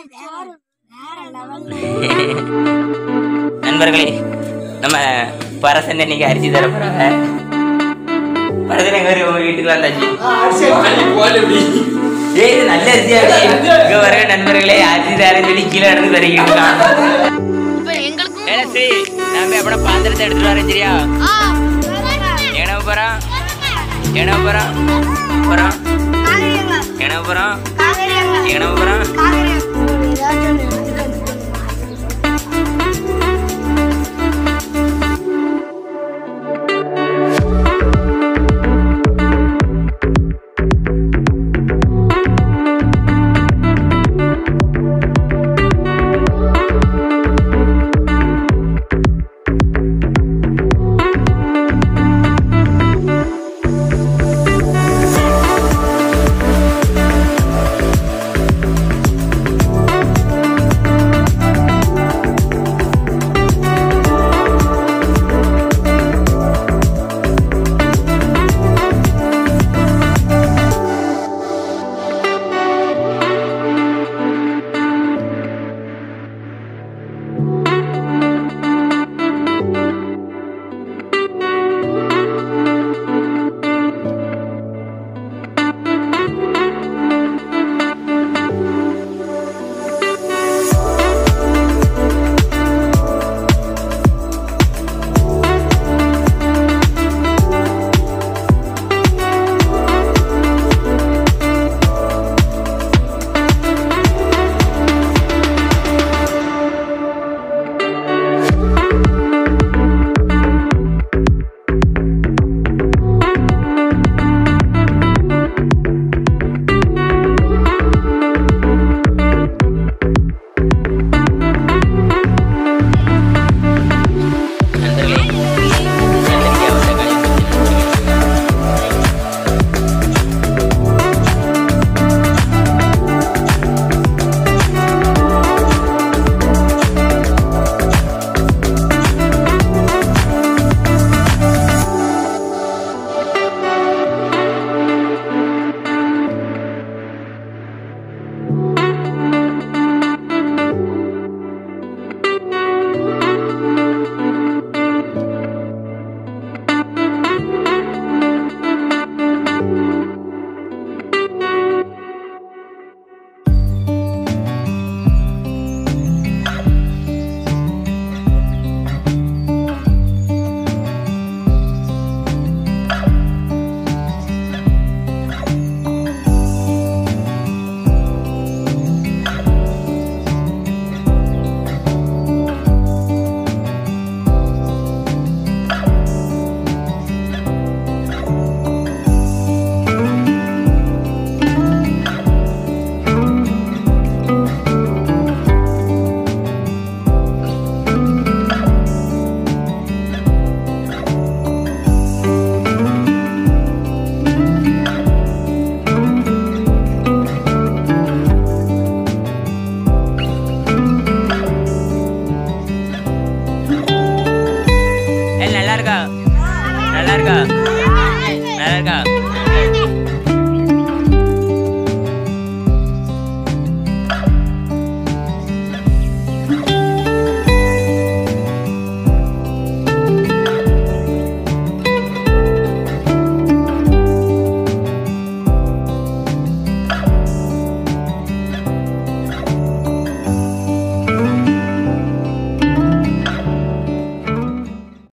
நண்பர்களே நம்ம பரசன் இன்னைக்கு அரிசி தர போறாங்க பரசன் எங்க வரையும் உங்க வீட்டுக்கு வந்தாச்சு ஏய் இது நல்ல அரிசியா இருக்கு. இங்க வர நண்பர்களே அரிசி தரேன்னு சொல்லி கீழே நடந்து தரீங்க இப்ப எங்களுக்கும் ஏன்னா சரி நாம எப்பட பாத்திரத்தை எடுத்துட்டு வரேன் சரியா ஆ, ஏன போறோம் ஏன போறோம் போறோம் ஏன போறோம் ஏன போறோம்